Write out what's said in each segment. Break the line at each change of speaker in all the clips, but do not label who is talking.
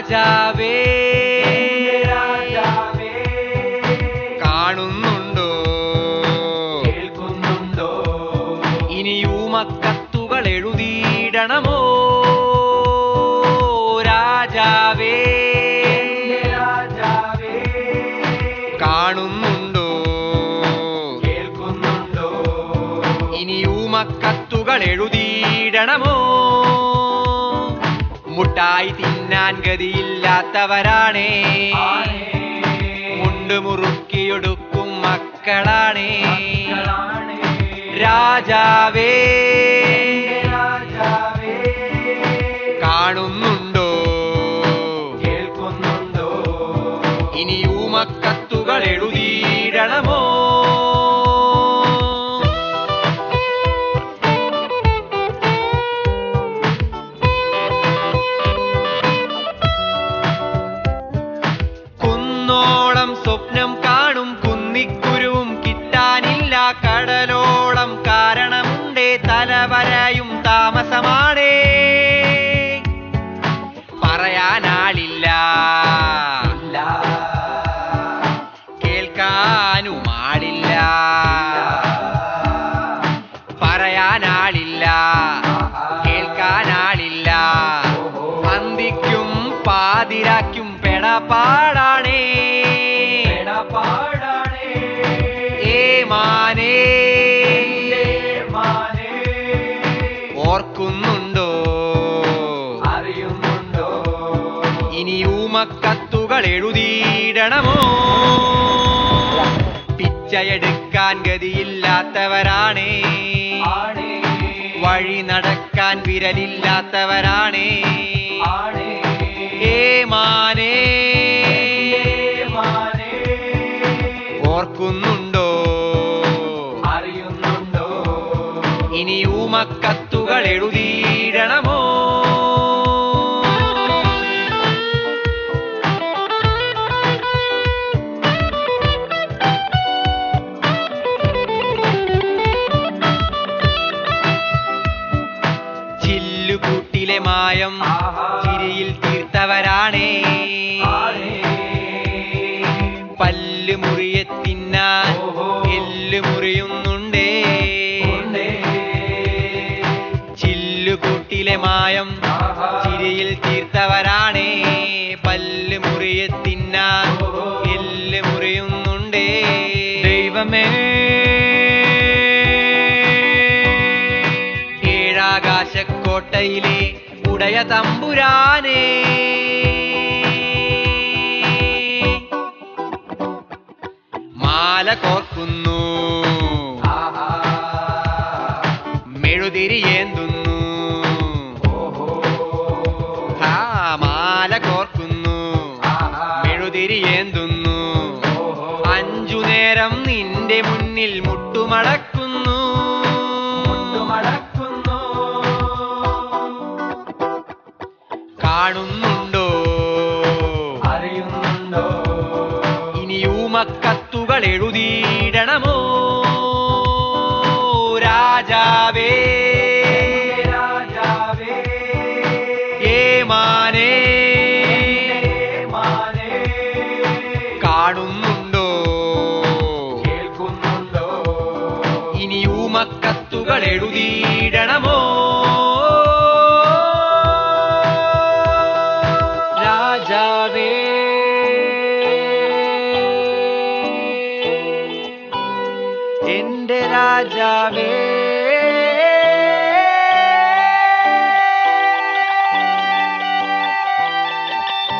രാജാവേ
രാജാവേ
കാണുന്നുണ്ടോ
കേൾക്കുന്നുണ്ടോ
ഇനിയുമക്കത്തുകൾ എഴുതിയിടണമോ രാജാവേ
രാജാവേ
കാണുന്നുണ്ടോ
കേൾക്കുന്നുണ്ടോ
ഇനിയുമക്കത്തുകൾ എഴുതിയിടണമോ മുട്ടായി തിന്നാൻ ഗതിയില്ലാത്തവരാണേ
ആണേ
മുണ്ട് മുറുക്കിയൊടുക്കും മക്കളാണേ
മക്കളാണേ
രാജാവേ
രാജാവേ
കാണുന്നുണ്ടോ
കേൾക്കുന്നുണ്ടോ
ഇനിയുമക്കത്തുകൾ എഴുതിയിടണമോ കുന്നോളം സ്വപ്നം കാണും കുന്നിക്കുരുവും കിട്ടാനില്ല കടലോളം കാരണമുണ്ടേ തലവരയും താമസമാണേ പറയാനാളില്ല
ഇല്ല
കേൾക്കാനും ആളില്ല പറയാനാളില്ല കേൾക്കാനാളില്ല അന്തിക്കും പാതിരാക്കും പെടപാടാണേ
പെടപാടാണേ
ഏ മാനേ
മാനേ
ഓർക്കുന്നുണ്ടോ
അറിയുന്നുണ്ടോ
ഇനിയുമക്കത്തുകൾ എഴുതിയിടണമോ പിച്ചയെടുക്കാൻ ഗതിയില്ലാത്തവരാണേ
ആണേ
വഴി നടക്കാൻ വിരലില്ലാത്തവരാണേ
ആണേ
ഏ മാനേ
മാനേ
ഓർക്കുന്നുണ്ടോ
അറിയുന്നുണ്ടോ
ഇനിയുമക്കത്തുകൾ എഴുതിയിടണമോ ചില്ലുകൂട്ടിലെ മായം
ആഹാ.
ചിരിയിൽ തീർത്തവരാണേ
ആണേ
പല്ല് മുറിയെ തിന്നാൻ
ഓഹോ.
എല്ല് മുറിയുന്നുണ്ടേ
ഉണ്ടേ.
ചില്ലുകൂട്ടിലെ മായം
ആഹാ.
ചിരിയിൽ തീർത്തവരാണേ പല്ല് മുറിയെ തിന്നാൻ
ഓഹോ.
എല്ല് മുറിയുന്നുണ്ടേ ദൈവമേ ഏഴാകാശക്കോട്ടയിലെ ഉടയ തമ്പുരാനേ മാല കോർക്കുന്നു
ആഹാ.
മെഴുതിരി ഏന്തുന്നു
ഓഹോ.
ആ മാല കോർക്കുന്നു
ആഹാ.
മെഴുതിരി ഏന്തുന്നു
ഓഹോ.
അഞ്ചു നേരം നിന്റെ മുന്നിൽ മുട്ടുമടക്കുന്നു
മുട്ടുമടക്കുന്നു.
കാണുന്നുണ്ടോ
അറിയുന്നുണ്ടോ
ഇനിയുമക്കത്തുകൾ എഴുതിയിടണമോ രാജാവേ
രാജാവേ
ഏ മാനേ
മാനേ
കാണുന്നുണ്ടോ
കേൾക്കുന്നുണ്ടോ
ഇനിയുമക്കത്തുകൾ എഴുതിയിടണമോ രാജാവേ എന്റെ രാജാവേ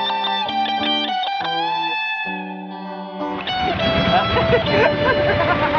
Ha